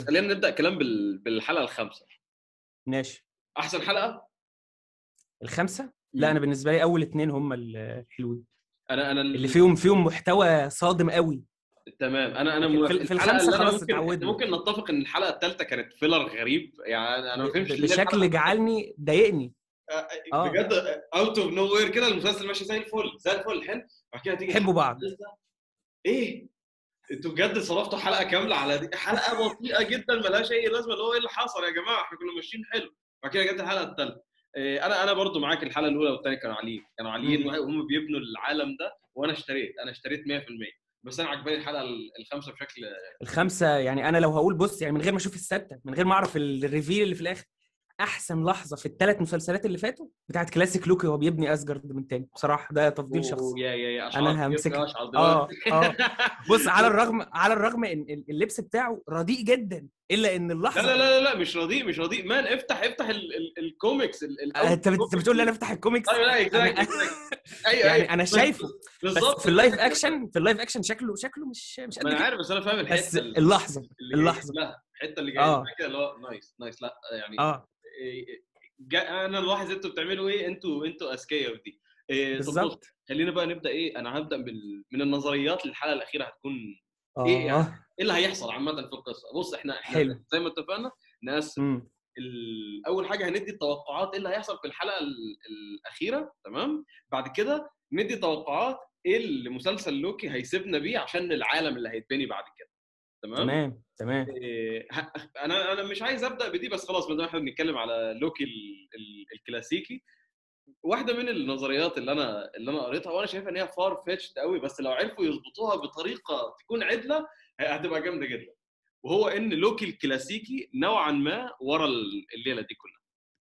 خلينا نبدا كلام بال... بالحلقه الخامسه ماشي احسن حلقه الخمسه لا انا بالنسبه لي اول اتنين هم الحلوين انا انا اللي فيهم فيهم محتوى صادم قوي تمام انا انا لكن موافق. في- في الحلقة الخمسة اللي أنا خلاص ممكن اتعودنا. ممكن نتفق ان الحلقه الثالثه كانت فيلر غريب يعني انا ما فهمتش ليه بشكل الحلقة- جعلني ضايقني آه. بجد اوت اوف نو وير كده المسلسل ماشي زي الفل زي الفل حلو بعد كده تيجي حبوا بعض الحلقة ايه انتوا بجد صرفتوا حلقه كامله على دي حلقه بطيئه جدا ملهاش اي لازمه اللي هو ايه اللي حصل يا جماعه احنا كنا ماشيين حلو بعد كده جت الحلقه الثالثه انا انا برضو معاك الحلقه الاولى والثانيه كانوا عاليين كانوا عاليين مم. وهم بيبنوا العالم ده وانا اشتريت انا اشتريت 100% بس انا عجباني الحلقه ال- الخامسه بشكل الخمسه يعني انا لو هقول بص يعني من غير ما اشوف السته من غير ما اعرف الريفيل اللي في الاخر احسن لحظه في الثلاث مسلسلات اللي فاتوا بتاعت كلاسيك لوكي وهو بيبني اسجارد من تاني بصراحه ده تفضيل شخصي أوه، يا يا يا أنا أشعار، همسكها. أشعار اه دلوقتي. اه بص على الرغم على الرغم ان ال- اللبس بتاعه رديء جدا الا ان لا اللحظه لا لا لا مش رديء مش رديء مان افتح افتح ال- ال- الكوميكس ال- ال- آه، انت بت- انت بتقول لي انا افتح الكوميكس ايوه لا أنا- اكزاكتلي ايوه يعني انا شايفه بس بالظبط في اللايف اكشن في اللايف اكشن شكله شكله مش مش قد ما انا كده عارف بس انا فاهم الحته بس اللي- اللحظه اللي جاي اللحظة. لا الحته اللي جايه آه. كده اللي هو نايس نايس لا يعني اه إيه، جا- انا الواحد انتوا بتعملوا ايه انتوا انتوا اذكياء في دي إيه، طب بص بالظبط خلينا بقى نبدا ايه انا هبدا بال... من النظريات للحلقه الاخيره هتكون اه إيه يعني؟ ايه اللي هيحصل عامه في القصه بص احنا احنا حلو. زي ما اتفقنا نقسم مم. ال- اول حاجه هندي التوقعات ايه اللي هيحصل في الحلقه ال- الاخيره تمام بعد كده ندي توقعات ايه اللي مسلسل لوكي هيسيبنا بيه عشان العالم اللي هيتبني بعد كده تمام تمام تمام إيه، ه- انا انا مش عايز ابدا بدي بس خلاص ما دام احنا بنتكلم على لوكي ال- ال- الكلاسيكي واحده من النظريات اللي انا اللي انا قريتها وانا شايفها ان هي فار فيتشد قوي بس لو عرفوا يظبطوها بطريقه تكون عدله هتبقى جامده جدا وهو ان لوكي الكلاسيكي نوعا ما ورا ال- الليله دي كلها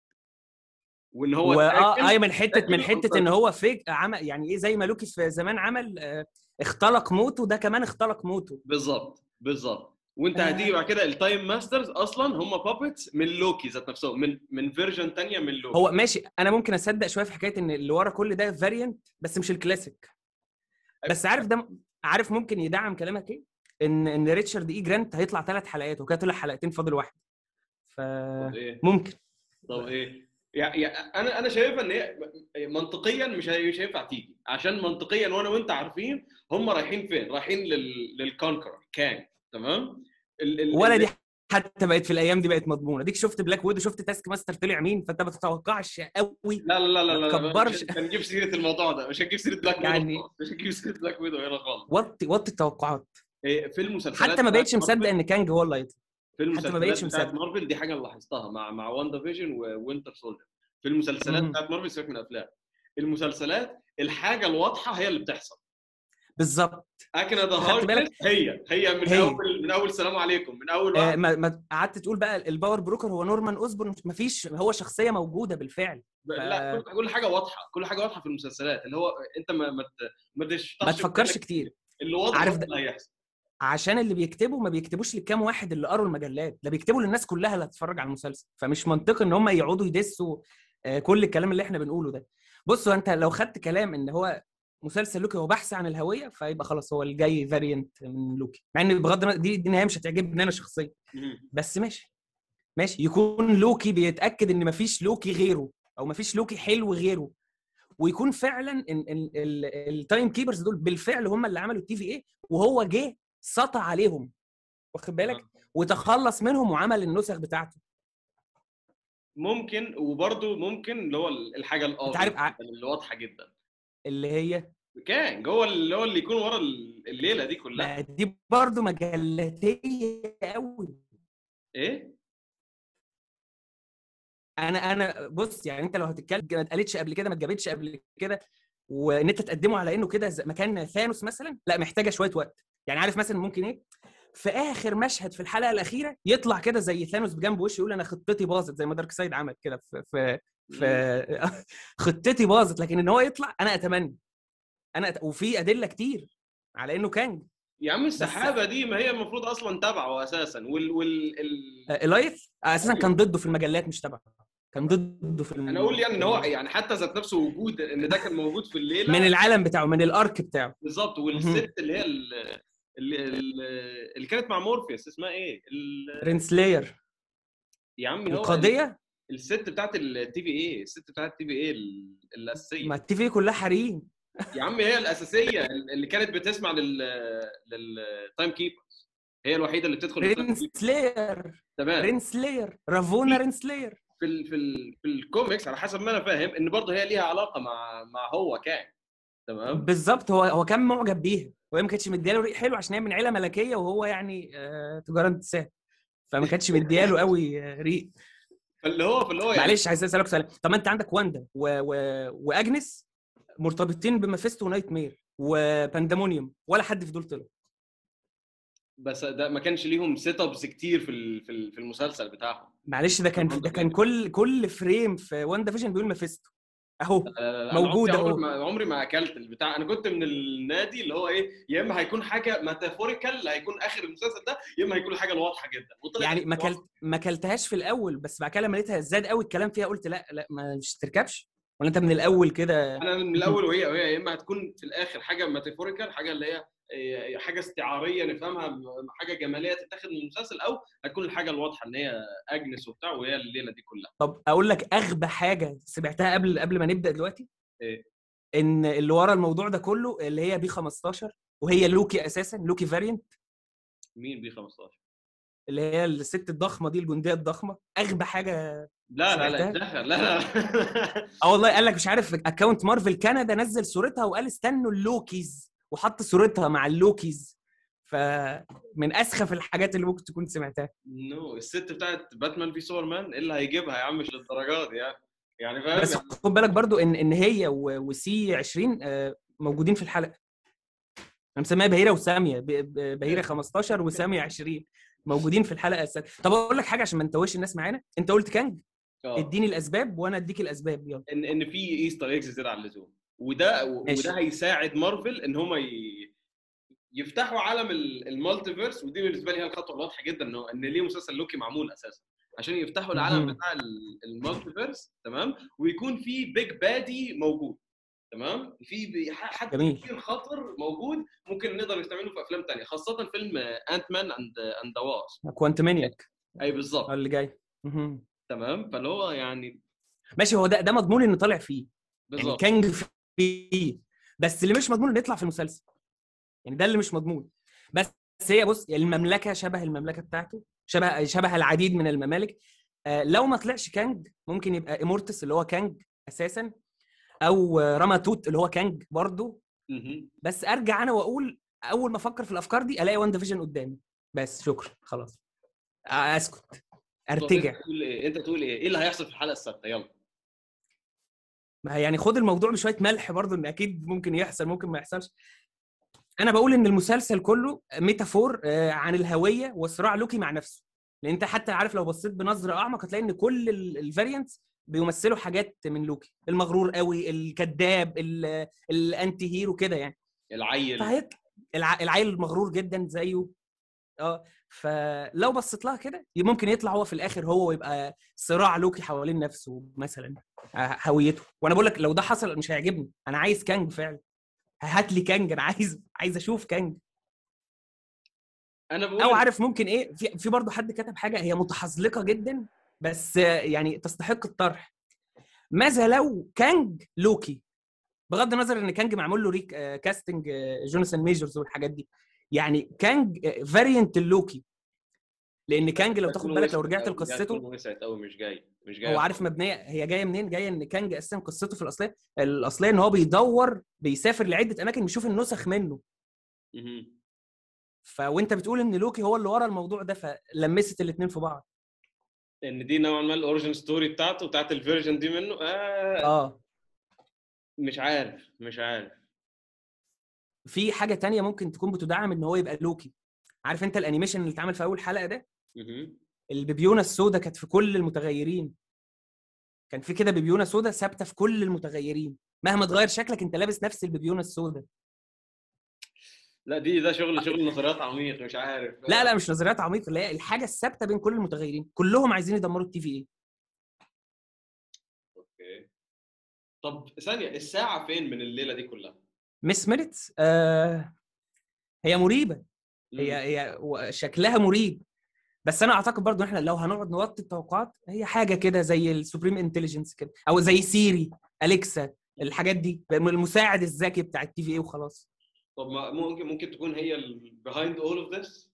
وان هو واه اتأكد- اي من حته من اتأكد حته ان هو فيك عمل يعني ايه زي ما لوكي في زمان عمل آه، اختلق موته ده كمان اختلق موته بالظبط بالظبط وانت آه. هتيجي بعد كده التايم ماسترز اصلا هم بابتس من لوكي ذات نفسهم من من فيرجن تانية من لوكي هو ماشي انا ممكن اصدق شويه في حكايه ان اللي ورا كل ده فاريانت بس مش الكلاسيك بس عارف ده عارف ممكن يدعم كلامك ايه ان ان ريتشارد اي جرانت هيطلع ثلاث حلقات وكده طلع حلقتين فاضل واحد طب ايه فممكن طب ايه يعني انا انا شايفها ان هي منطقيا مش هي- مش هينفع تيجي عشان منطقيا وانا وانت عارفين هم رايحين فين؟ رايحين لل... للكونكر كانج تمام؟ ال... ال... ولا ال- دي حتى بقت في الايام دي بقت مضمونه ديك شفت بلاك ويدو شفت تاسك ماستر طلع مين فانت ما تتوقعش قوي لا لا لا لا ما لا لا تكبرش. مش هنجيب سيره الموضوع ده مش هنجيب سيره بلاك ويدو يعني- خالص. مش هنجيب سيره بلاك ويدو هنا خالص وطي وطي التوقعات إيه، في المسلسلات حتى ما بتاعت بقتش مصدق مارفل- ان كانج هو اللي هيطلع في حتى ما المسلسلات بقتش بتاعت مصدق. مارفل دي حاجه اللي لاحظتها مع مع واندا فيجن ووينتر سولجر في المسلسلات مم. بتاعت مارفل سيبك من الافلام المسلسلات الحاجه الواضحه هي اللي بتحصل بالظبط اكن ذا خدت بالك؟ هارت هي هي من هي. اول من اول سلام عليكم من اول آه واحد ما ما قعدت تقول بقى الباور بروكر هو نورمان اوزبورن ما فيش هو شخصيه موجوده بالفعل لا كل- كل حاجه واضحه كل حاجه واضحه في المسلسلات اللي هو انت ما ما ت- ما تشطحش ما تفكرش بالك كتير اللي واضح عارف هو ده- اللي هيحصل عشان اللي بيكتبوا ما بيكتبوش لكام واحد اللي قروا المجلات ده بيكتبوا للناس كلها اللي هتتفرج على المسلسل فمش منطقي ان هم يقعدوا يدسوا آه، كل الكلام اللي احنا بنقوله ده بصوا انت لو خدت كلام ان هو مسلسل لوكي هو بحث عن الهويه فيبقى خلاص هو الجاي فاريانت من لوكي مع ان بغض النظر دي, دي نهايه مش هتعجبني انا شخصيا مم. بس ماشي ماشي يكون لوكي بيتاكد ان مفيش لوكي غيره او مفيش لوكي حلو غيره ويكون فعلا ان التايم كيبرز دول بالفعل هم اللي عملوا التي في ايه وهو جه سطع عليهم واخد بالك وتخلص منهم وعمل النسخ بتاعته ممكن وبرده ممكن اللي هو الحاجه انت القاضيه عارف ع- اللي واضحه جدا اللي هي كان هو اللي هو اللي يكون ورا الليله دي كلها ما دي برضه مجلاتيه قوي ايه انا انا بص يعني انت لو هتتكلم ما اتقالتش قبل كده ما اتجابتش قبل كده وان انت تقدمه على انه كده زي- مكان ثانوس مثلا لا محتاجه شويه وقت يعني عارف مثلا ممكن ايه في اخر مشهد في الحلقه الاخيره يطلع كده زي ثانوس بجنب وشه يقول انا خطتي باظت زي ما دارك سايد عمل كده في في في خطتي باظت لكن ان هو يطلع انا اتمنى انا أت... وفي ادله كتير على انه كانج يا عم السحابه دي ما هي المفروض اصلا تبعه اساسا وال وال ال... آه، الايث آه، اساسا كان ضده في المجلات مش تبعه كان ضده في الم... انا اقول يعني ان هو يعني حتى ذات نفسه وجود ان ده كان موجود في الليله من العالم بتاعه من الارك بتاعه بالظبط والست اللي هي ال- اللي اللي كانت مع مورفيوس اسمها ايه؟ ال- رينسلاير يا عمي هو القضيه الست بتاعت التي في اي الست بتاعت التي في اي الاساسيه ما التي في كلها حريم يا عم هي الاساسيه اللي كانت بتسمع لل للتايم كيبرز هي الوحيده اللي بتدخل في التايم كيبرز. رينسلاير تمام رينسلاير رافونا رينسلاير في ال في ال في الكوميكس على حسب ما انا فاهم ان برضه هي ليها علاقه مع مع هو كان تمام بالظبط هو هو كان معجب بيها وهي ما كانتش مدياله ريق حلو عشان هي من عيله ملكيه وهو يعني آه، تجاره انتساب فما كانتش مدياله قوي آه، ريق فاللي هو فاللي هو يعني معلش عايز اسالك سؤال طب ما انت عندك واندا و... و... واجنس مرتبطين بمافيستو ونايت مير وباندامونيوم ولا حد في دول طلع بس ده ما كانش ليهم سيت ابس كتير في ال- في ال- في المسلسل بتاعهم معلش ده كان ده كان كل كل فريم في واندا فيجن بيقول مافيستو اهو آه، أنا موجود عمري أهو. عمري ما, عمري ما اكلت البتاع انا كنت من النادي اللي هو ايه يا اما هيكون حاجه ميتافوريكال هيكون اخر المسلسل ده يا اما هيكون حاجه واضحه جدا وطلعت يعني ما واضحة. كلت ما كلتهاش في الاول بس بعد كده لما لقيتها زاد قوي الكلام فيها قلت لا لا ما مش تركبش ولا انت من الاول كده انا من الاول وهي وهي يا اما هتكون في الاخر حاجه ميتافوريكال حاجه اللي هي إيه، حاجه استعاريه نفهمها حاجه جماليه تتاخد من المسلسل او هتكون الحاجه الواضحه ان هي اجنس وبتاع وهي الليله دي كلها طب اقول لك اغبى حاجه سمعتها قبل قبل ما نبدا دلوقتي إيه؟ ان اللي ورا الموضوع ده كله اللي هي بي 15 وهي لوكي اساسا لوكي فاريانت مين بي 15 اللي هي الست الضخمه دي الجنديه الضخمه اغبى حاجه لا لا لا سمعتها؟ اتدخل لا لا اه والله قال لك مش عارف اكونت مارفل كندا نزل صورتها وقال استنوا اللوكيز وحط صورتها مع اللوكيز فمن اسخف الحاجات اللي ممكن تكون سمعتها نو الست بتاعت باتمان في سوبرمان ايه اللي هيجيبها يا عم مش للدرجات دي يعني يعني فاهم بس يعني خد بالك برضو ان ان هي و- وسي 20 آه، موجودين في الحلقه انا مسميها بهيره وساميه ب- ب- بهيره 15 وساميه 20 موجودين في الحلقه السادسه طب اقول لك حاجه عشان ما نتوهش الناس معانا انت قلت كانج آه. اديني الاسباب وانا اديك الاسباب يلا ان ان في ايستر ايجز زياده عن اللزوم وده ماشي. وده هيساعد مارفل ان هم ي... يفتحوا عالم ال- المالتيفيرس ودي بالنسبه لي هي الخطوه الواضحه جدا انه ان ليه مسلسل لوكي معمول اساسا عشان يفتحوا العالم مهم. بتاع ال- المالتيفيرس تمام ويكون في بيج بادي موجود تمام في ب- ح- حد جميل. كبير خطر موجود ممكن نقدر نستعمله في افلام تانية خاصه فيلم انت مان اند اند ذا واسب كوانتمانياك اي بالظبط اللي جاي مهم. تمام فاللي هو يعني ماشي هو ده ده مضمون انه طالع فيه يعني بالظبط كانج فيه بس اللي مش مضمون انه يطلع في المسلسل يعني ده اللي مش مضمون بس هي بص المملكه شبه المملكه بتاعته شبه شبه العديد من الممالك آه، لو ما طلعش كانج ممكن يبقى ايمورتس اللي هو كانج اساسا او آه، راماتوت اللي هو كانج برضه مهم. بس ارجع انا واقول اول ما افكر في الافكار دي الاقي وان ديفيجن قدامي بس شكرا خلاص آه، اسكت طب ارتجع انت تقول ايه انت تقول ايه ايه اللي هيحصل في الحلقه السادسه يلا ما هي يعني خد الموضوع بشويه ملح برضه ان اكيد ممكن يحصل ممكن ما يحصلش انا بقول ان المسلسل كله ميتافور آه، عن الهويه وصراع لوكي مع نفسه لان انت حتى عارف لو بصيت بنظره اعمق هتلاقي ان كل الفاريانتس بيمثلوا حاجات من لوكي المغرور قوي الكذاب ال- الانتي هيرو كده يعني العيل فهيك الع... العيل المغرور جدا زيه اه فلو بصيت لها كده ممكن يطلع هو في الاخر هو ويبقى صراع لوكي حوالين نفسه مثلا آه، هويته وانا بقول لك لو ده حصل مش هيعجبني انا عايز كانج فعلا هات لي كانج انا عايز عايز اشوف كانج انا بقول او عارف ممكن ايه في في برضه حد كتب حاجه هي متحزلقه جدا بس آه، يعني تستحق الطرح ماذا لو كانج لوكي بغض النظر ان كانج معمول له ريك آه، كاستنج آه، جوناثان ميجرز والحاجات دي يعني كانج فاريانت اللوكي لان كانج لو تاخد بالك لو رجعت لقصته وسعت قوي مش جاي مش جاي هو عارف مبنيه هي جايه منين؟ جايه ان كانج اساسا قصته في الاصليه الاصليه ان هو بيدور بيسافر لعده اماكن بيشوف النسخ منه مهم. فوانت بتقول ان لوكي هو اللي ورا الموضوع ده فلمست الاثنين في بعض ان دي نوعا ما الاوريجن ستوري بتاعته بتاعت الفيرجن دي منه آه اه مش عارف مش عارف في حاجه تانية ممكن تكون بتدعم ان هو يبقى لوكي عارف انت الانيميشن اللي اتعمل في اول حلقه ده مهم. البيبيونه السوداء كانت في كل المتغيرين كان في كده بيبيونه سوداء ثابته في كل المتغيرين مهما تغير شكلك انت لابس نفس البيبيونه السوداء لا دي ده شغل شغل نظريات عميق مش عارف لا لا مش نظريات عميقه اللي هي الحاجه الثابته بين كل المتغيرين كلهم عايزين يدمروا التي في اي اوكي طب ثانيه الساعه فين من الليله دي كلها مس ميريتس آه هي مريبه هي مم. هي و- شكلها مريب بس انا اعتقد برضو احنا لو هنقعد نوطي التوقعات هي حاجه كده زي السوبريم انتليجنس كده او زي سيري اليكسا الحاجات دي المساعد الذكي بتاع التي في اي وخلاص طب ما ممكن ممكن تكون هي behind all of this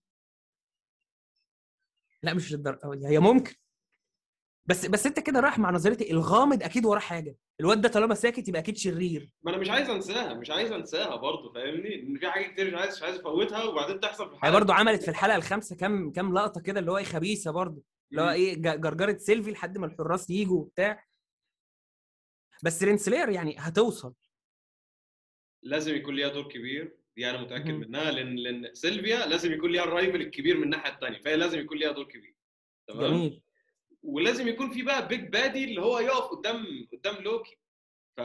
لا مش للدرجه هي ممكن بس بس انت كده رايح مع نظريه الغامض اكيد وراه حاجه الواد ده طالما ساكت يبقى اكيد شرير ما انا مش عايز انساها مش عايز انساها برضه فاهمني ان في حاجات كتير مش عايز مش عايز افوتها وبعدين تحصل في هي الحلقه برضو عملت في الحلقه الخامسه كام كام لقطه كده اللي هو ايه خبيثه برضو اللي هو مم. ايه ج- جرجره سيلفي لحد ما الحراس يجوا وبتاع بس رينسلير يعني هتوصل لازم يكون ليها دور كبير دي انا متاكد مهم. منها لان لان سيلفيا لازم يكون ليها الرايفل الكبير من الناحيه الثانيه فهي لازم يكون ليها دور كبير تمام جميل ولازم يكون في بقى بيج بادي اللي هو يقف قدام قدام لوكي ف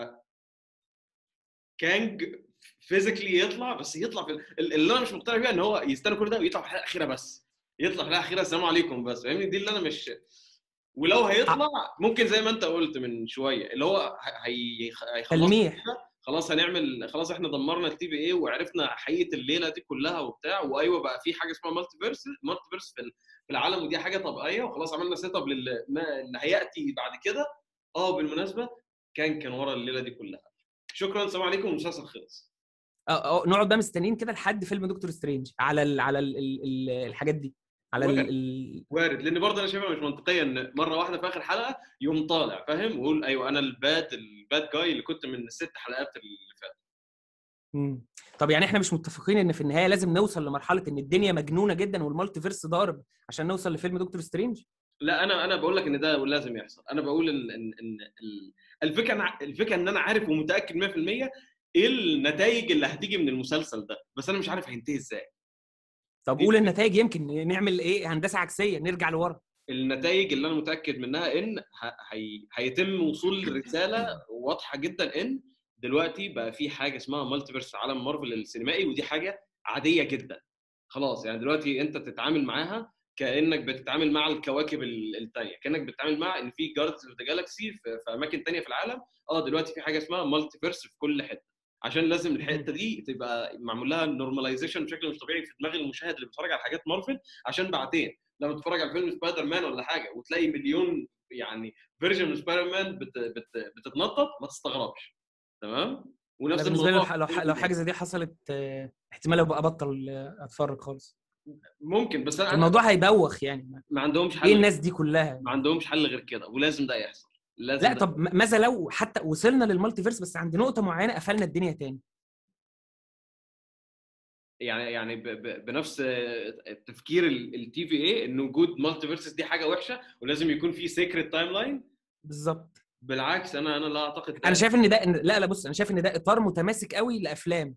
كانج فيزيكلي يطلع بس يطلع في ال- اللي انا مش مقتنع بيها ان هو يستنى كل ده ويطلع في الحلقه الاخيره بس يطلع في الحلقه الاخيره السلام عليكم بس فاهمني دي اللي انا مش ولو هيطلع ممكن زي ما انت قلت من شويه اللي هو ه- هي هيخلص تلميح خلاص هنعمل خلاص احنا دمرنا التي في اي وعرفنا حقيقه الليله دي كلها وبتاع وايوه بقى في حاجه اسمها مالتي فيرس مالتي فيرس في ال- في العالم ودي حاجه طبيعيه وخلاص عملنا سيت اب للي ما- اللي هياتي بعد كده اه بالمناسبه كان كان ورا الليله دي كلها شكرا السلام عليكم المسلسل خلص اه اه نقعد بقى مستنيين كده لحد فيلم دكتور سترينج على ال على ال ال ال الحاجات دي على ال ال وارد لان برضه انا شايفها مش منطقيه ان مره واحده في اخر حلقه يوم طالع فاهم ويقول ايوه انا الباد الباد جاي اللي كنت من الست حلقات اللي فاتت مم. طب يعني احنا مش متفقين ان في النهايه لازم نوصل لمرحله ان الدنيا مجنونه جدا والمالتي فيرس ضارب عشان نوصل لفيلم دكتور سترينج لا انا انا بقول لك ان ده لازم يحصل انا بقول ان ان, إن ال- الفكره أنا الفكره ان انا عارف ومتاكد 100% ايه النتائج اللي هتيجي من المسلسل ده بس انا مش عارف هينتهي ازاي طب قول النتائج يمكن نعمل ايه هندسه عكسيه نرجع لورا النتائج اللي انا متاكد منها ان ه- هي... هيتم وصول رساله واضحه جدا ان دلوقتي بقى في حاجه اسمها مالتيفيرس في عالم مارفل السينمائي ودي حاجه عاديه جدا خلاص يعني دلوقتي انت تتعامل معاها كانك بتتعامل مع الكواكب الثانيه كانك بتتعامل مع ان في جاردز اوف ذا جالاكسي في اماكن ثانيه في العالم اه دلوقتي في حاجه اسمها مالتيفيرس في كل حته عشان لازم الحته دي تبقى معمول لها نورماليزيشن بشكل مش طبيعي في دماغ المشاهد اللي بيتفرج على حاجات مارفل عشان بعدين لما تتفرج على فيلم سبايدر مان ولا حاجه وتلاقي مليون يعني فيرجن من سبايدر مان بت بت بتتنطط ما تستغربش تمام ونفس أنا بالنسبه لي لو, الموضوع ح- لو, ح- لو حاجه زي دي حصلت آه، احتمال ابقى ابطل آه، اتفرج خالص ممكن بس أنا الموضوع هيبوخ يعني ما عندهمش ايه حل الناس دي كلها ما عندهمش حل غير كده ولازم ده يحصل لازم لا ده. طب م- ماذا لو حتى وصلنا للمالتي فيرس بس عند نقطه معينه قفلنا الدنيا تاني يعني يعني ب ب بنفس تفكير التي في اي ان وجود مالتي فيرسز دي حاجه وحشه ولازم يكون في سيكريت تايم لاين بالظبط بالعكس انا انا لا اعتقد انا شايف ان ده إن لا لا بص انا شايف ان ده اطار متماسك قوي لافلام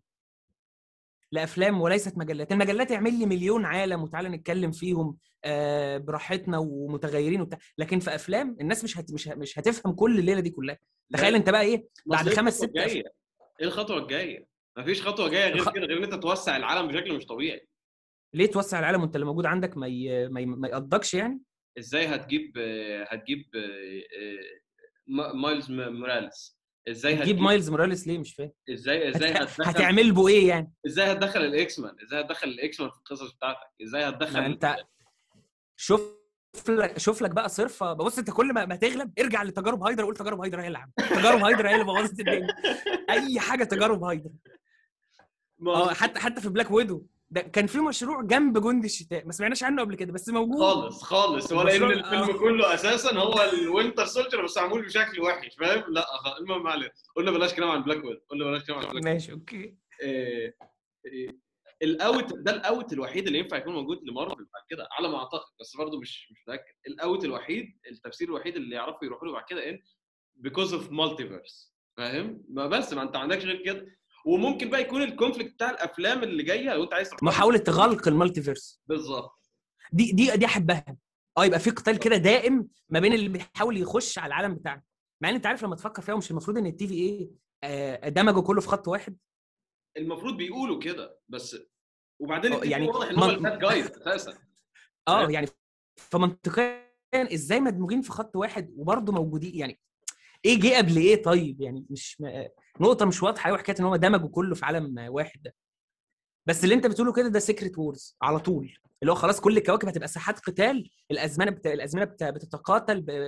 لافلام وليست مجلات المجلات يعمل لي مليون عالم وتعالى نتكلم فيهم آه، براحتنا ومتغيرين وبتاع لكن في افلام الناس مش هت... مش ه- مش هتفهم كل الليله دي كلها تخيل انت بقى ايه بعد أصل إيه خمس الخطوة ست الجايه ايه الخطوه الجايه مفيش خطوه جايه غير الخ- كده غير ان انت توسع العالم بشكل مش طبيعي ليه توسع العالم وانت اللي موجود عندك ما ي... ما, ي... ما يقضكش يعني ازاي هتجيب آه، هتجيب آه، آه، ما- مايلز م- موراليس ازاي تجيب مايلز موراليس ليه مش فاهم ازاي ازاي هت... هتدخل هتعمل بو ايه يعني ازاي هتدخل الاكس مان ازاي هتدخل الاكس مان في القصص بتاعتك ازاي ما هتدخل انت شوف لك شوف لك بقى صرفه بص انت كل ما, ما تغلب ارجع لتجارب هايدر وقول تجارب هايدر هي اللي عملت تجارب هايدر هي اللي بوظت الدنيا اي حاجه تجارب هايدر ما- اه حتى حتى في بلاك ويدو ده كان في مشروع جنب جندي الشتاء ما سمعناش عنه قبل كده بس موجود خالص خالص ولا ان المشروع- الفيلم آه. كله اساسا هو الوينتر سولجر بس معمول بشكل وحش فاهم لا خ- المهم ما علينا قلنا بلاش كلام عن بلاك ويدو قلنا بلاش كلام عن بلاك ماشي اوكي إيه، إيه، الاوت ده الاوت الوحيد اللي ينفع يكون موجود لمارفل بعد كده على ما اعتقد بس برضه مش مش متاكد الاوت الوحيد التفسير الوحيد اللي يعرفوا يروحوا له بعد كده ان بيكوز اوف مالتيفيرس فاهم ما بس ما انت ما عندكش غير كده وممكن بقى يكون الكونفليكت بتاع الافلام اللي جايه لو انت عايز تروح- محاوله غلق المالتي فيرس بالظبط دي دي دي احبها اه يبقى في قتال كده دائم ما بين اللي بيحاول يخش على العالم بتاعنا مع ان انت عارف لما تفكر فيها مش المفروض ان التي في ايه آه، دمجه كله في خط واحد المفروض بيقولوا كده بس وبعدين اه، التيم يعني واضح ان هو من- الباد جايز اساسا اه فاهم؟ يعني فمنطقيا ازاي مدموجين في خط واحد وبرضه موجودين يعني ايه جه قبل ايه طيب يعني مش م... نقطه مش واضحه قوي حكايه ان هم دمجوا كله في عالم واحد ده بس اللي انت بتقوله كده ده سيكريت وورز على طول اللي هو خلاص كل الكواكب هتبقى ساحات قتال الازمنه بت... الازمنه بت... بتتقاتل ب...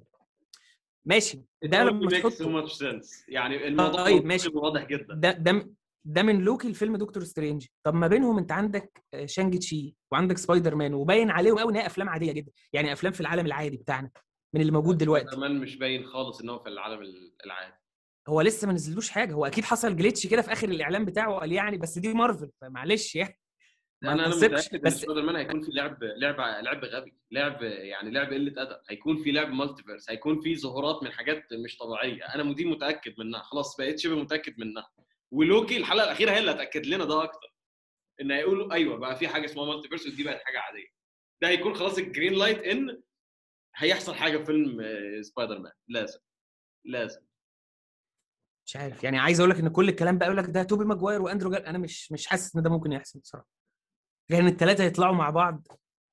ماشي ده لما makes so تحطه much sense يعني الموضوع طيب، ماشي. واضح جدا ده ده ده من لوكي الفيلم دكتور سترينج طب ما بينهم انت عندك آه، شانج تشي وعندك سبايدر مان وباين عليهم قوي ان هي افلام عاديه جدا يعني افلام في العالم العادي بتاعنا من اللي موجود دلوقتي كمان مش باين خالص ان هو في العالم العادي هو لسه ما نزلوش حاجه هو اكيد حصل جليتش كده في اخر الاعلان بتاعه وقال يعني بس دي مارفل فمعلش يعني ما انا انا تثقش، متاكد ان بس- سبايدر مان هيكون في لعب لعبه لعب غبي لعب يعني لعب قله ادب هيكون في لعب مالتيفيرس هيكون في ظهورات من حاجات مش طبيعيه انا مدي متاكد منها خلاص بقيت شبه متاكد منها ولوكي الحلقه الاخيره هي اللي هتاكد لنا ده اكتر ان هيقولوا ايوه بقى في حاجه اسمها مالتيفيرس ودي بقت حاجه عاديه ده هيكون خلاص الجرين لايت ان هيحصل حاجه في فيلم آه، سبايدر مان لازم لازم مش عارف يعني عايز اقول لك ان كل الكلام بقى يقول لك ده توبي ماجواير واندرو جار انا مش مش حاسس ان ده ممكن يحصل بصراحه لان الثلاثه يطلعوا مع بعض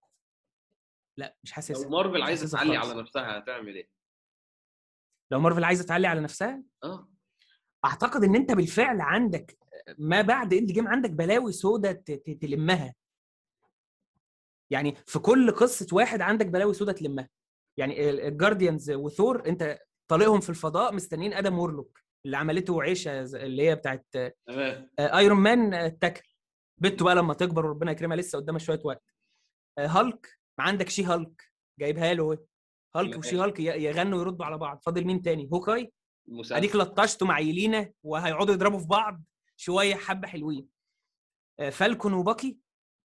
لا مش حاسس لو مارفل عايزه حاسسها تعلي خالص. على نفسها هتعمل ايه؟ لو مارفل عايزه تعلي على نفسها اه اعتقد ان انت بالفعل عندك ما بعد اند جيم عندك بلاوي سودا ت- ت- تلمها يعني في كل قصه واحد عندك بلاوي سودا تلمها يعني الجارديانز وثور انت طالقهم في الفضاء مستنيين ادم وورلوك اللي عملته عيشه ز- اللي هي بتاعت تمام آه، ايرون مان آه، اتكل بنته بقى لما تكبر وربنا يكرمها لسه قدامها شويه وقت آه، هالك ما عندك شي هالك جايبها له اهي. هالك وشي ماشي. هالك ي- يغنوا ويردوا على بعض فاضل مين تاني هوكاي مسلسل اديك لطشته مع يلينا وهيقعدوا يضربوا في بعض شويه حبه حلوين آه، فالكون وباكي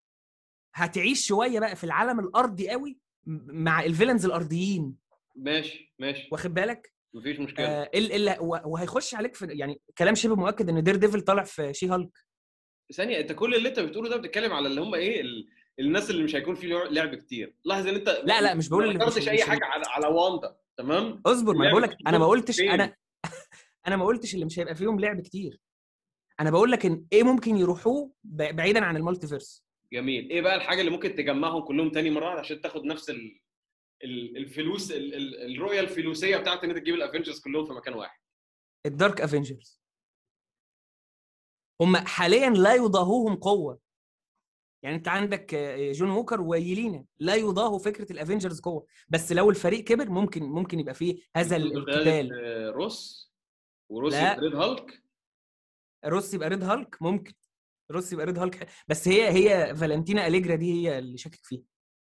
هتعيش شويه بقى في العالم الارضي قوي م- مع الفيلنز الارضيين ماشي ماشي واخد بالك مفيش مشكله آه ال ال وهيخش عليك في يعني كلام شبه مؤكد ان دير ديفل طالع في شي هالك ثانيه انت كل اللي انت بتقوله ده بتتكلم على اللي هم ايه ال... الناس اللي مش هيكون في لعب كتير لاحظ ان انت لا لا مش بقول ما اللي مش- ذكرتش اي مش- حاجه على على واندا تمام اصبر ما انا اللعب بقول لك كتير انا ما قلتش فين؟ انا انا ما قلتش اللي مش هيبقى فيهم لعب كتير انا بقول لك ان ايه ممكن يروحوه ب- بعيدا عن المالتيفيرس جميل ايه بقى الحاجه اللي ممكن تجمعهم كلهم تاني مره واحدة عشان تاخد نفس ال... ال- الفلوس ال... ال... الرؤيه الفلوسيه بتاعت ان انت تجيب الافنجرز كلهم في مكان واحد الدارك افنجرز هم حاليا لا يضاهوهم قوه يعني انت عندك آه، جون ووكر ويلينا لا يضاهوا فكره الافنجرز قوه بس لو الفريق كبر ممكن ممكن يبقى فيه هذا ال- بقيادة، القتال آه، روس وروس لا. يبقى ريد هالك روس يبقى ريد هالك ممكن روس يبقى ريد هالك بس هي هي فالنتينا اليجرا دي هي اللي شاكك فيها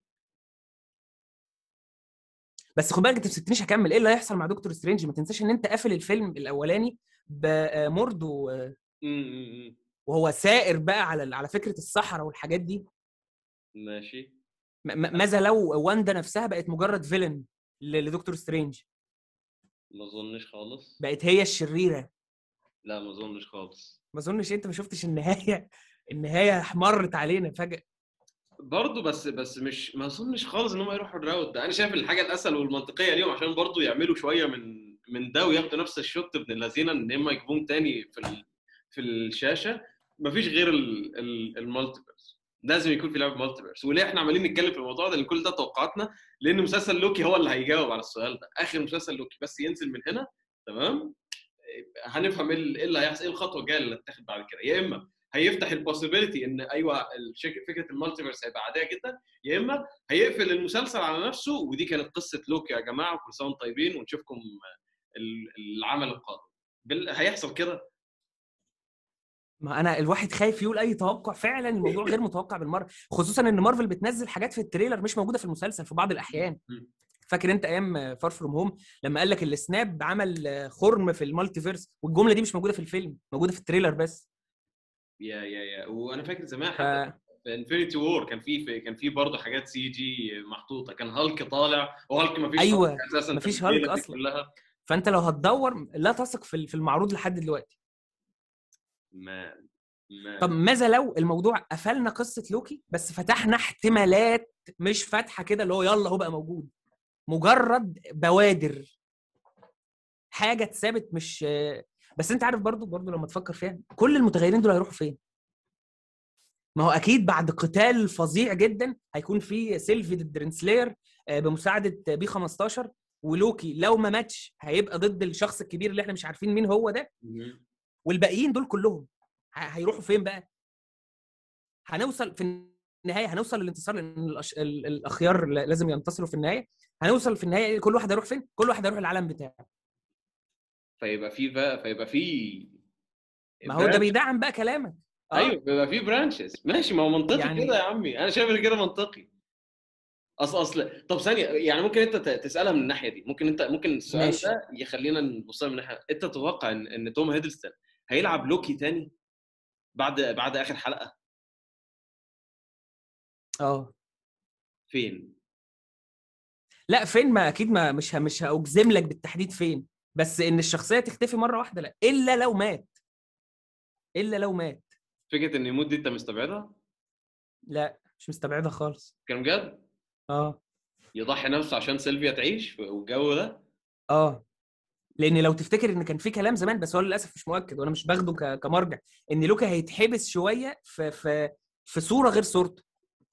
بس خد بالك انت ما سبتنيش اكمل ايه اللي هيحصل مع دكتور سترينج ما تنساش ان انت قافل الفيلم الاولاني بمورد م- م- م. وهو سائر بقى على على فكره الصحراء والحاجات دي ماشي م- م- ماذا لو واندا نفسها بقت مجرد فيلن ل- لدكتور سترينج ما اظنش خالص بقت هي الشريره لا ما اظنش خالص ما اظنش انت ما شفتش النهايه النهايه مرت علينا فجاه برضه بس بس مش ما اظنش خالص ان هم يروحوا الراوت ده انا شايف الحاجه الاسهل والمنطقيه ليهم عشان برضه يعملوا شويه من من ده وياخدوا نفس الشوت ابن اللذين ان هم يجيبوهم تاني في ال... في الشاشه مفيش غير ال... ال... المالتيفيرس لازم يكون في لعبه مالتيفيرس وليه احنا عمالين نتكلم في الموضوع ده لان كل ده توقعاتنا لان مسلسل لوكي هو اللي هيجاوب على السؤال ده اخر مسلسل لوكي بس ينزل من هنا تمام هنفهم ايه ال- إيه اللي هيحصل ايه الخطوه الجايه اللي هتتاخد بعد كده يا اما هيفتح البوسيبيليتي ان ايوه الشك- فكره المالتيفيرس هيبقى عاديه جدا يا اما هيقفل المسلسل على نفسه ودي كانت قصه لوكي يا جماعه وكل سنه وانتم طيبين ونشوفكم ال- العمل القادم بال... هيحصل كده ما انا الواحد خايف يقول اي توقع فعلا الموضوع غير متوقع بالمره خصوصا ان مارفل بتنزل حاجات في التريلر مش موجوده في المسلسل في بعض الاحيان مم. فاكر انت ايام فار فروم هوم لما قال لك السناب عمل خرم في المالتيفيرس والجمله دي مش موجوده في الفيلم موجوده في التريلر بس يا يا يا وانا فاكر زمان ف... حتى في انفينيتي وور كان في في- كان في برضه حاجات سي جي محطوطه كان هالك طالع وهالك ما فيش أيوة، هالك اساسا في مفيش الليلة هالك دي أصلاً. كلها فانت لو هتدور لا تثق في في المعروض لحد دلوقتي ما ما طب ماذا لو الموضوع قفلنا قصه لوكي بس فتحنا احتمالات مش فاتحه كده اللي هو يلا هو بقى موجود مجرد بوادر حاجه اتثابت مش بس انت عارف برضو برضو لما تفكر فيها كل المتغيرين دول هيروحوا فين ما هو اكيد بعد قتال فظيع جدا هيكون في سيلفي ضد درينسلاير آه، بمساعده بي 15 ولوكي لو ما ماتش هيبقى ضد الشخص الكبير اللي احنا مش عارفين مين هو ده مم. والباقيين دول كلهم ه- هيروحوا فين بقى هنوصل في النهايه هنوصل للانتصار لان الأش... ال- الاخيار ل- لازم ينتصروا في النهايه هنوصل في النهايه كل واحد هيروح فين كل واحد هيروح العالم بتاعه فيبقى في بقى فيبقى في ما هو ده branch. بيدعم بقى كلامك آه. ايوه بيبقى في برانشز ماشي ما هو منطقي يعني- كده يا عمي انا شايف ان كده منطقي اصل اصل طب ثانيه يعني ممكن انت ت- تسالها من الناحيه دي ممكن انت ممكن السؤال ماشي. ده يخلينا نبص لها من ناحيه انت تتوقع ان ان توم هيدلستون هيلعب لوكي تاني بعد بعد اخر حلقه اه فين لا فين ما اكيد ما مش ه- مش هاجزم لك بالتحديد فين بس ان الشخصيه تختفي مره واحده لا الا لو مات الا لو مات فكره ان يموت دي انت مستبعدها لا مش مستبعدها خالص كان بجد اه يضحي نفسه عشان سيلفيا تعيش والجو ده اه لان لو تفتكر ان كان في كلام زمان بس هو للاسف مش مؤكد وانا مش باخده ك- كمرجع ان لوكا هيتحبس شويه في في في صوره غير صورته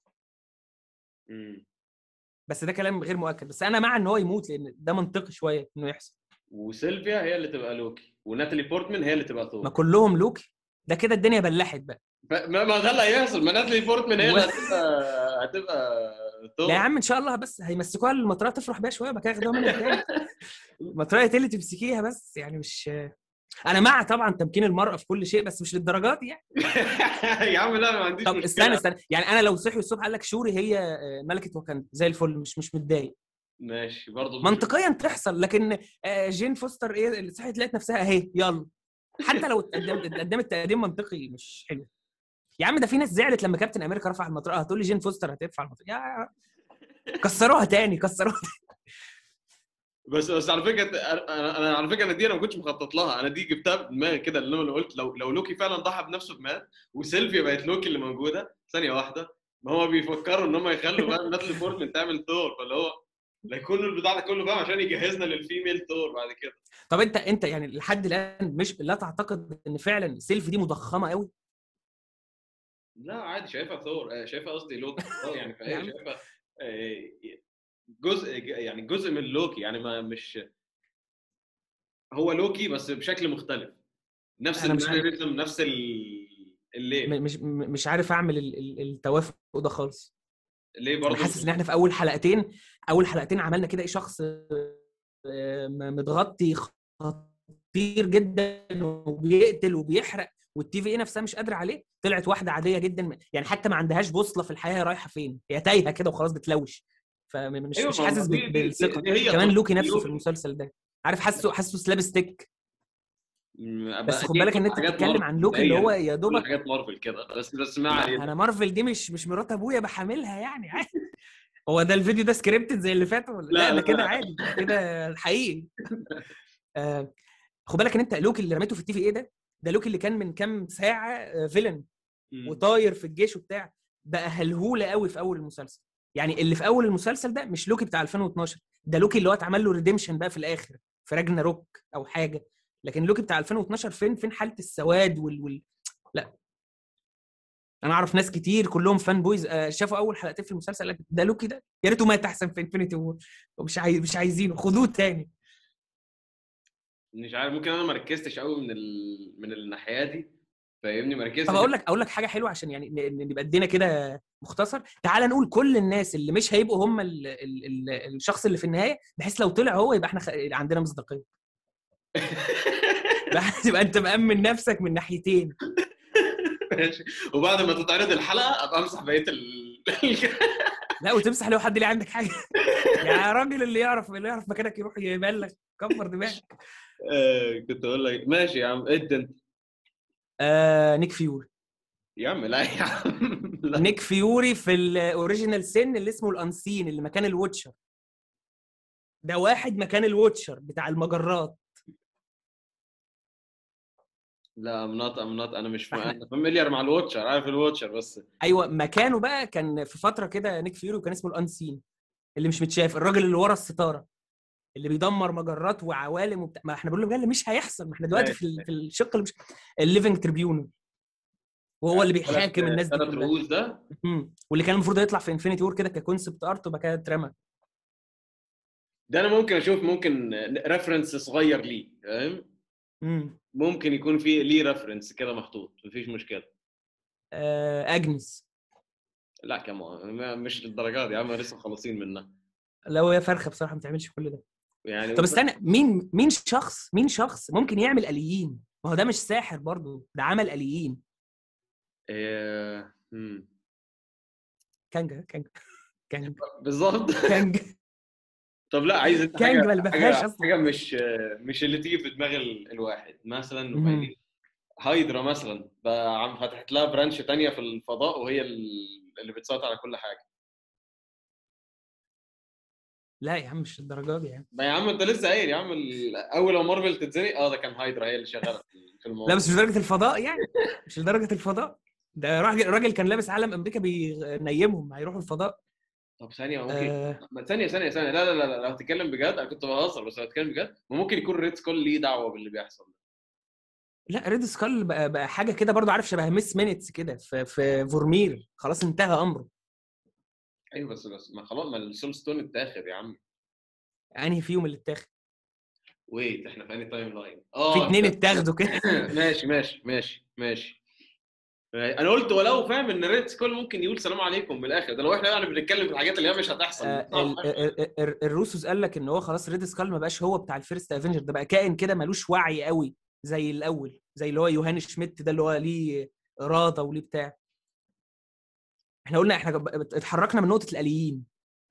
مم. بس ده كلام غير مؤكد بس انا مع ان هو يموت لان ده منطقي شويه انه يحصل وسيلفيا هي اللي تبقى لوكي وناتالي بورتمان هي اللي تبقى ما ثور كلهم لوكي ده كده الدنيا بلحت بقى ف- ما ما ده اللي هيحصل ما ناتالي بورتمان هي اللي هتبقى هتبقى ثور لا يا عم ان شاء الله بس هيمسكوها المطرقه تفرح بيها شويه وبعد كده ياخدوها منها تاني المطرقه إيه اللي تمسكيها بس يعني مش انا مع طبعا تمكين المراه في كل شيء بس مش للدرجات دي يعني يا عم لا أنا ما عنديش طب مشكلة. استنى استنى يعني انا لو صحي الصبح قال لك شوري هي آه، ملكه وكندا زي الفل مش مش متضايق ماشي برضه منطقيا تحصل لكن آه، جين فوستر ايه اللي صحيت لقيت نفسها اهي يلا حتى لو اتقدمت اتقدمت تقديم منطقي مش حلو يا عم ده في ناس زعلت لما كابتن امريكا رفع المطرقه هتقول لي جين فوستر هتدفع المطرقه يا كسروها تاني كسروها بس بس على فكره انا انا على فكره انا دي انا ما كنتش مخطط لها انا دي جبتها بدماغي كده اللي انا قلت لو لو لوكي فعلا ضحى بنفسه بمات وسيلفيا بقت لوكي اللي موجوده ثانيه واحده ما هو بيفكروا ان هم يخلوا بقى ناتالي بورتمان تعمل ثور فاللي هو لا يكون البتاع ده كله فاهم عشان يجهزنا للفيميل ثور بعد كده طب انت انت يعني لحد الان مش لا تعتقد ان فعلا سيلفي دي مضخمه قوي لا عادي شايفها ثور آه، شايفها قصدي لوكي اه يعني يا فهي عم. شايفها آه، جزء يعني جزء من لوكي يعني ما مش هو لوكي بس بشكل مختلف نفس أنا مش عارف. المانيريزم نفس ال- الليل م- مش م- مش عارف اعمل ال- ال- التوافق ده خالص ليه انا برضه حاسس ان احنا في اول حلقتين اول حلقتين عملنا كده ايه شخص آه، م- متغطي خطير جدا وبيقتل وبيحرق والتي في اي نفسها مش قادره عليه طلعت واحده عاديه جدا يعني حتى ما عندهاش بوصله في الحياه هي رايحه فين هي تايهه كده وخلاص بتلوش فمش أيوة، مش ما- حاسس دي- دي- بالثقه دي هي كمان طب- لوكي نفسه لوكي. في المسلسل ده عارف حاسه حاسه سلاب ستيك م- بس بقى- خد دي بالك ان كل انت حاجات بتتكلم مارفل عن لوكي اللي هو مبدئياً. يا كل دوبك حاجات مارفل كده بس بس ما علينا انا مارفل دي مش مش مرات ابويا بحاملها يعني عادي هو ده الفيديو ده سكريبتد زي اللي فات ولا لا، لا, لا. ده كده عادي ده كده الحقيقي آه، خد بالك ان انت لوكي اللي رميته في التي في ايه ده ده لوكي اللي كان من كام ساعه آه، فيلن م. وطاير في الجيش وبتاع بقى هلهوله قوي في اول المسلسل يعني اللي في اول المسلسل ده مش لوكي بتاع 2012 ده لوكي اللي هو اتعمل له ريديمشن بقى في الاخر في راجنا روك او حاجه لكن لوكي بتاع 2012 فين فين حاله السواد وال, وال... لا انا اعرف ناس كتير كلهم فان بويز آه، شافوا اول حلقتين في المسلسل قال لك ده لوكي ده يا ريته مات احسن في انفينيتي وور ومش عايز مش عايزينه خدوه تاني مش عارف ممكن انا ما ركزتش قوي من ال... من الناحيه دي فاهمني ما ركزتش طب اقول لك اقول لك حاجه حلوه عشان يعني ن- ن- نبقى ادينا كده مختصر تعال نقول كل الناس اللي مش هيبقوا هم ال ال ال الشخص اللي في النهايه بحيث لو طلع هو يبقى احنا خ... عندنا مصداقيه بحيث يبقى انت مأمن نفسك من ناحيتين ماشي وبعد ما تتعرض الحلقه ابقى امسح بقيه ال... لا وتمسح لو حد ليه عندك حاجه يا راجل اللي يعرف اللي يعرف مكانك يروح يبلغ كبر دماغك آه، كنت اقول لك ماشي يا عم ادي انت آه نيك فيوري يا عم لا يا عم لا نيك فيوري في الاوريجينال سن اللي اسمه الانسين اللي مكان الواتشر ده واحد مكان الواتشر بتاع المجرات لا ام نوت ام نوت انا مش فإحنا- انا فاميليار مع الواتشر عارف الواتشر بس ايوه مكانه بقى كان في فتره كده نيك فيوري وكان اسمه الانسين اللي مش متشاف الراجل اللي ورا الستاره اللي بيدمر مجرات وعوالم وبتاع ما احنا بنقول له بجد مش هيحصل ما احنا دلوقتي في, ال- في الشق اللي مش الليفنج تريبيونال وهو اللي بيحاكم الناس دي ثلاث كلها رؤوس ده مم. واللي كان المفروض يطلع في انفينيتي وور كده ككونسبت ارت وبعد كده اترمى ده انا ممكن اشوف ممكن ريفرنس صغير ليه فاهم مم. ممكن يكون في ليه ريفرنس كده محطوط مفيش مشكله آه، اجنس لا كمان مش للدرجه دي يا عم لسه مخلصين منها لو هي فرخه بصراحه ما تعملش كل ده يعني طب استنى مين مين شخص مين شخص ممكن يعمل اليين ما هو ده مش ساحر برضو ده عمل اليين إيه... مم. كانج كانج كانج بالظبط كانج طب لا عايز انت كانج حاجه ما فيهاش حاجه, اصلا حاجة مش مش اللي تيجي في دماغ ال- الواحد مثلا مهم. وبعدين هايدرا مثلا بقى عم فتحت لها برانش تانية في الفضاء وهي ال- اللي بتسيطر على كل حاجه لا يا عم مش الدرجه دي يعني ما يا عم انت لسه قايل يا عم ال- اول ما مارفل تتزنق اه ده كان هايدرا هي اللي شغاله في- في الموضوع لا بس مش لدرجه الفضاء يعني مش لدرجه الفضاء ده راجل راجل كان لابس علم امريكا بينيمهم هيروحوا الفضاء طب ثانيه ممكن آه ما ثانيه ثانيه ثانيه لا لا لا لا لو هتتكلم بجد انا كنت بهزر بس لو هتتكلم بجد ما ممكن يكون ريد سكول ليه دعوه باللي بيحصل ده لا ريد سكال بقى, بقى حاجه كده برضو عارف شبه ميس مينيتس كده في في فورمير خلاص انتهى امره ايوه بس بس ما خلاص ما السول ستون اتاخد يا عم انهي فيهم اللي اتاخد ويت احنا في انهي تايم لاين في اه اتنين اتاخدوا كده ماشي ماشي ماشي ماشي انا قلت ولو فاهم ان ريد سكول ممكن يقول سلام عليكم من الاخر ده لو احنا يعني بنتكلم في الحاجات اللي هي مش هتحصل آه، ال- ال- ال- الروسوس قال لك ان هو خلاص ريد سكال ما بقاش هو بتاع الفيرست افنجر ده بقى كائن كده ملوش وعي قوي زي الاول زي اللي هو يوهان شميت ده اللي هو ليه اراده وليه بتاع احنا قلنا احنا ب- اتحركنا من نقطه الاليين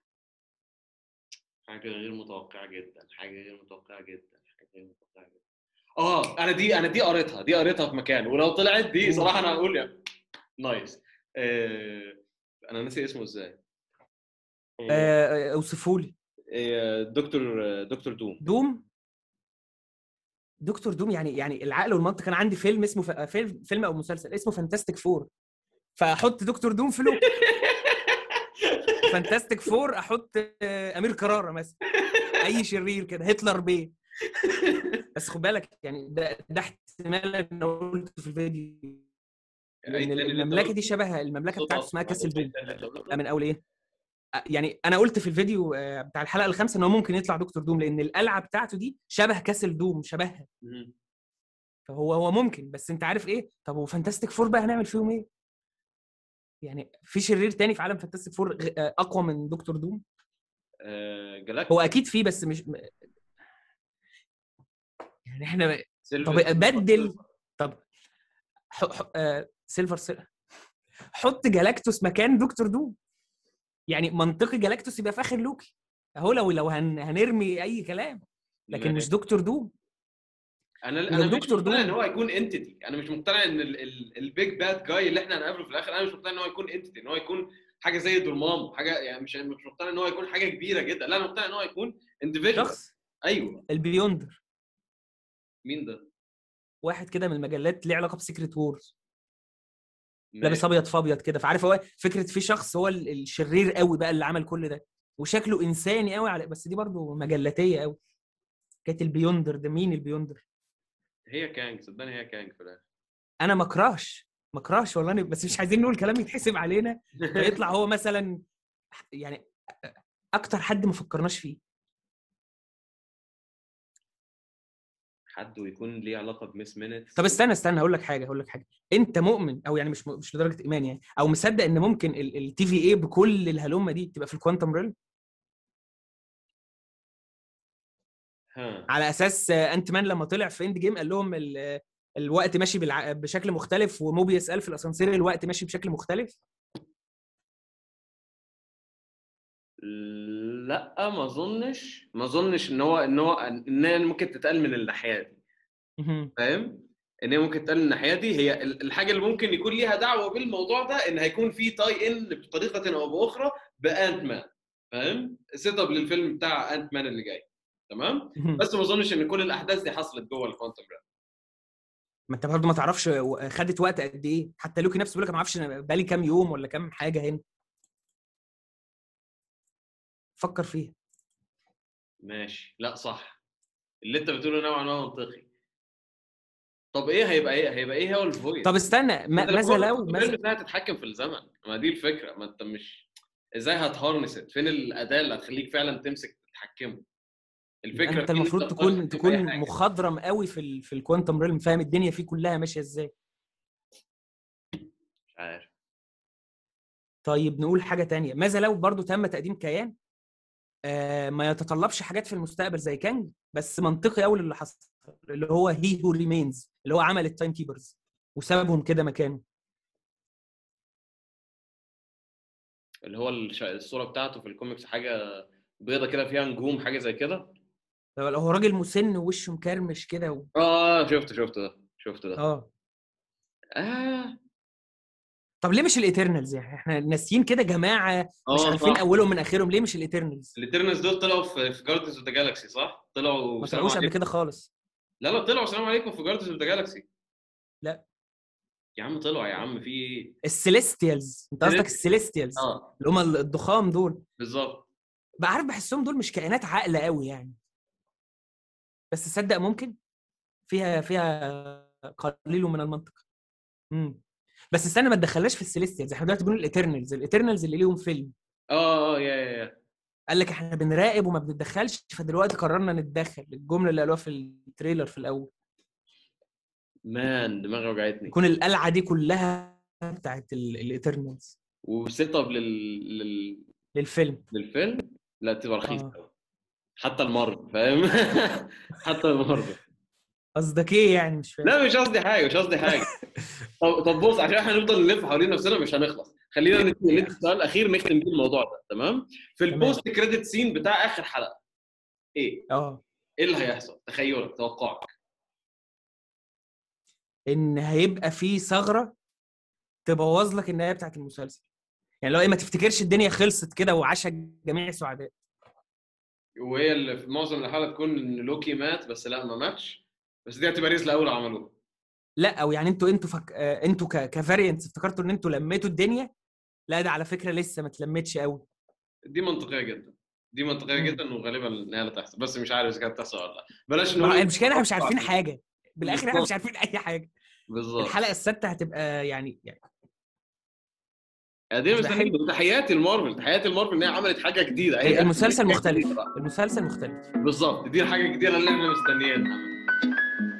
حاجه غير متوقعه جدا حاجه غير متوقعه جدا حاجه غير متوقعه جدا اه انا دي انا دي قريتها دي قريتها في مكان ولو طلعت دي مم. صراحه انا هقول يا نايس آه انا ناسي اسمه ازاي آه آه، اوصفوا لي آه دكتور آه، دكتور دوم دوم دكتور دوم يعني يعني العقل والمنطق انا عندي فيلم اسمه ف... فيلم فيلم او مسلسل اسمه فانتاستيك فور فاحط دكتور دوم في لوك فانتاستيك فور احط آه، امير كرارة مثلا اي شرير كده هتلر بيه بس خد بالك يعني ده ده احتمال انا قلته في الفيديو لان المملكه دي شبه المملكه بتاعته اسمها كاسل دوم من اول ايه أ- يعني انا قلت في الفيديو آه، بتاع الحلقه الخامسه ان هو ممكن يطلع دكتور دوم لان القلعه بتاعته دي شبه كاسل دوم شبهها مم. فهو هو ممكن بس انت عارف ايه طب وفانتاستيك فور بقى هنعمل فيهم ايه يعني في شرير تاني في عالم فانتاستيك فور غ- آه، اقوى من دكتور دوم آه جلاكتيك هو اكيد فيه بس مش م- يعني احنا سيلفر طب بدل طب ح... ح... آه... سيلفر سيل... حط جالاكتوس مكان دكتور دوم يعني منطقي جالاكتوس يبقى في اخر لوكي اهو لو لو هن... هنرمي اي كلام لكن مش دكتور دوم انا ولو انا مش دكتور مقتنع ان دوم- هو يكون انتيتي انا مش مقتنع ان البيج باد جاي اللي احنا هنقابله في الاخر انا مش مقتنع ان هو يكون انتيتي ان هو يكون حاجه زي دورمامو حاجه يعني مش مش مقتنع ان هو يكون حاجه كبيره جدا لا انا مقتنع ان هو يكون اندفيدوال شخص ايوه البيوندر مين ده؟ واحد كده من المجلات ليه علاقه بسيكريت وورز ماشي. لابس ابيض في ابيض كده فعارف هو فكره في شخص هو ال- الشرير قوي بقى اللي عمل كل ده وشكله انساني قوي على بس دي برضو مجلاتيه قوي كانت البيوندر ده مين البيوندر هي كانج صدقني هي كانج في الاخر انا ما اكرهش ما اكرهش والله بس مش عايزين نقول كلام يتحسب علينا فيطلع هو مثلا يعني اكتر حد ما فكرناش فيه حد ويكون ليه علاقه بميس مينيت طب استنى استنى هقول لك حاجه هقول لك حاجه انت مؤمن او يعني مش م- مش لدرجه ايمان يعني او مصدق ان ممكن التي في اي بكل الهلومه دي تبقى في الكوانتم ريل ها على اساس آه، انت مان لما طلع في اند جيم قال لهم ال- آه، الوقت ماشي بالع... بشكل مختلف وموبيس قال في الاسانسير الوقت ماشي بشكل مختلف لا ما اظنش ما اظنش ان هو ان هو ان هي ممكن تتقال من الناحيه دي مهم. فاهم؟ ان هي ممكن تتقال من الناحيه دي هي ال- الحاجه اللي ممكن يكون ليها دعوه بالموضوع ده ان هيكون في تاي ان بطريقه او باخرى بانت مان فاهم؟ سيت اب للفيلم بتاع انت مان اللي جاي تمام؟ مهم. بس ما اظنش ان كل الاحداث دي حصلت جوه الكوانتم ريل ما انت برضه ما تعرفش و- خدت وقت قد ايه حتى لوكي نفسه بيقول لك ما اعرفش أنا بقالي كام يوم ولا كام حاجه هنا فكر فيها ماشي لا صح اللي انت بتقوله نوعا ما منطقي طب ايه هيبقى ايه هيبقى ايه هو الفويس طب استنى ما- ماذا لو ماذا ماذا ازاي هتتحكم في الزمن ما دي الفكره ما انت مش ازاي هتهارنس فين الاداه اللي هتخليك فعلا تمسك تتحكمه الفكره انت في إن المفروض تقدر تكون تتحكم في تكون أي حاجة. مخضرم قوي في ال... في الكوانتم ريلم فاهم الدنيا فيه كلها ماشيه ازاي عارف طيب نقول حاجه تانية ماذا لو برضو تم تقديم كيان آه ما يتطلبش حاجات في المستقبل زي كانج بس منطقي قوي اللي حصل اللي هو هي هو ريمينز اللي هو عمل التايم كيبرز وسابهم كده مكانه اللي هو الش... الصوره بتاعته في الكوميكس حاجه بيضه كده فيها نجوم حاجه زي كده هو راجل مسن ووشه مكرمش كده و... اه شفت شفت ده شفت ده اه اه طب ليه مش الايترنالز يعني احنا ناسيين كده جماعه مش اه عارفين صح اولهم من اخرهم ليه مش الايترنالز الاترنس دول طلعوا في في جاردنز اوف ذا جالاكسي صح؟ طلعوا ما سلام طلعوش قبل عليكم كده خالص لا لا طلعوا سلام عليكم في جاردنز اوف ذا جالاكسي لا. يا عم طلعوا يا عم في ايه؟ السيليستيالز انت قصدك Celestials. السيليستيالز اه اللي هم الضخام دول بالظبط بقى عارف بحسهم دول مش كائنات عاقله قوي يعني بس تصدق ممكن فيها فيها قليل من المنطق امم بس استنى ما تدخلناش في السيليستيالز احنا دلوقتي بنقول الايترنالز الايترنالز اللي ليهم فيلم اه اه يا يا يا قال لك احنا بنراقب وما بنتدخلش فدلوقتي قررنا نتدخل الجمله اللي قالوها في التريلر في الاول مان دماغي وجعتني يكون القلعه دي كلها بتاعت الايترنالز وسيت اب لل... لل... للفيلم للفيلم لا تبقى رخيصه آه. أوي. حتى المارفل فاهم حتى المارفل قصدك ايه يعني مش فاهم لا مش قصدي حاجه مش قصدي حاجه طب طب بص عشان احنا نفضل نلف حوالين نفسنا مش هنخلص خلينا ندي ندي السؤال الاخير نختم بيه الموضوع ده تمام في البوست كريدت سين بتاع اخر حلقه ايه اه ايه اللي هيحصل تخيلك توقعك ان هيبقى في ثغره تبوظ لك النهايه بتاعت المسلسل يعني لو ايه ما تفتكرش الدنيا خلصت كده وعاش الجميع سعداء وهي اللي في معظم الحلقه تكون ان لوكي مات بس لا ما ماتش بس دي هتبقى ريز الاول عملوها لا او يعني انتوا انتوا فك... آه، انتوا ك... كفاريانتس افتكرتوا ان انتوا لميتوا الدنيا لا ده على فكره لسه ما اتلمتش قوي دي منطقيه جدا دي منطقيه مم. جدا وغالبا النهايه لا تحصل بس مش عارف اذا كانت تحصل ولا لا بلاش ما نقول هو المشكله احنا مش عارفين حاجه بالاخر احنا مش بالظبط. عارفين اي حاجه بالظبط الحلقه السادسه هتبقى يعني, يعني ادينا ده مستنيين تحياتي المارفل تحياتي المارفل ان هي عملت حاجه جديده هي المسلسل حاجة مختلف جديدة بقى. المسلسل مختلف بالظبط دي الحاجه الجديده اللي احنا مستنيينها